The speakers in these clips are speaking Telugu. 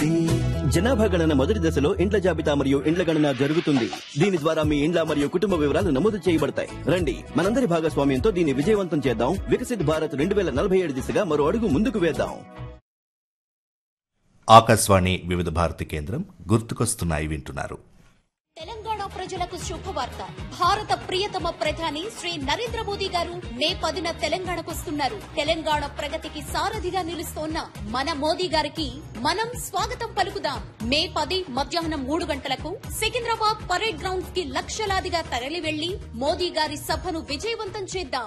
అభివృద్ధి జనాభా గణన మొదటి దశలో ఇండ్ల జాబితా మరియు ఇండ్ల గణన జరుగుతుంది దీని ద్వారా మీ ఇండ్ల మరియు కుటుంబ వివరాలు నమోదు చేయబడతాయి రండి మనందరి భాగస్వామ్యంతో దీన్ని విజయవంతం చేద్దాం వికసిత్ భారత్ రెండు వేల నలభై ఏడు దిశగా మరో అడుగు ముందుకు వేద్దాం ఆకాశవాణి వివిధ భారతి కేంద్రం గుర్తుకొస్తున్నాయి వింటున్నారు తెలంగాణ ప్రజలకు శుభవార్త భారత ప్రియతమ ప్రధాని శ్రీ నరేంద్ర మోదీ గారు మే పదిన తెలంగాణకు వస్తున్నారు తెలంగాణ ప్రగతికి సారథిగా నిలుస్తోన్న మన మోదీ గారికి మనం స్వాగతం పలుకుదాం మే పది మధ్యాహ్నం మూడు గంటలకు సికింద్రాబాద్ పరేడ్ గ్రౌండ్స్ కి లక్షలాదిగా తరలి వెళ్లి మోదీ గారి సభను విజయవంతం చేద్దాం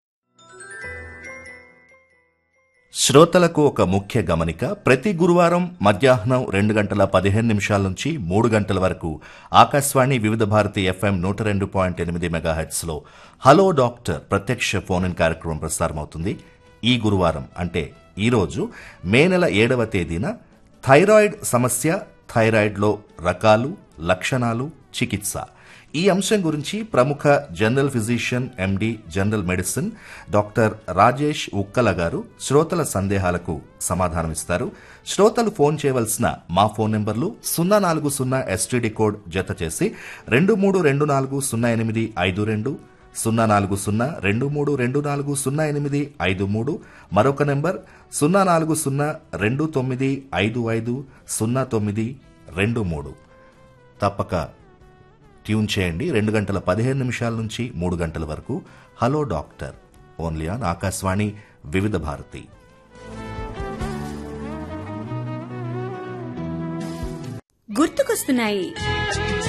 శ్రోతలకు ఒక ముఖ్య గమనిక ప్రతి గురువారం మధ్యాహ్నం రెండు గంటల పదిహేను నిమిషాల నుంచి మూడు గంటల వరకు ఆకాశవాణి వివిధ భారతి ఎఫ్ఎం నూట రెండు పాయింట్ ఎనిమిది మెగాహెట్స్లో హలో డాక్టర్ ప్రత్యక్ష ఫోన్ ఇన్ కార్యక్రమం ప్రసారమవుతుంది ఈ గురువారం అంటే ఈరోజు మే నెల ఏడవ తేదీన థైరాయిడ్ సమస్య థైరాయిడ్లో రకాలు లక్షణాలు చికిత్స ఈ అంశం గురించి ప్రముఖ general physician MD general medicine doctor Rajesh Ukkala garu శ్రోతల సందేహాలకు సమాధానమిస్తారు శ్రోతలు ఫోన్ చేయవలసిన మా ఫోన్ నెంబర్లు సున్నా నాలుగు సున్నా ఎస్టీడీ కోడ్ జత చేసి రెండు మూడు రెండు నాలుగు సున్నా ఎనిమిది ఐదు రెండు సున్నా నాలుగు సున్నా రెండు మూడు రెండు నాలుగు సున్నా ఎనిమిది ఐదు మూడు మరొక నెంబర్ సున్నా నాలుగు సున్నా రెండు తొమ్మిది ఐదు ఐదు సున్నా తొమ్మిది రెండు మూడు తప్పక ట్యూన్ చేయండి రెండు గంటల పదిహేను నిమిషాల నుంచి మూడు గంటల వరకు hello doctor only on Akashvani Vividh Bharati గుర్తుకొస్తున్నాయి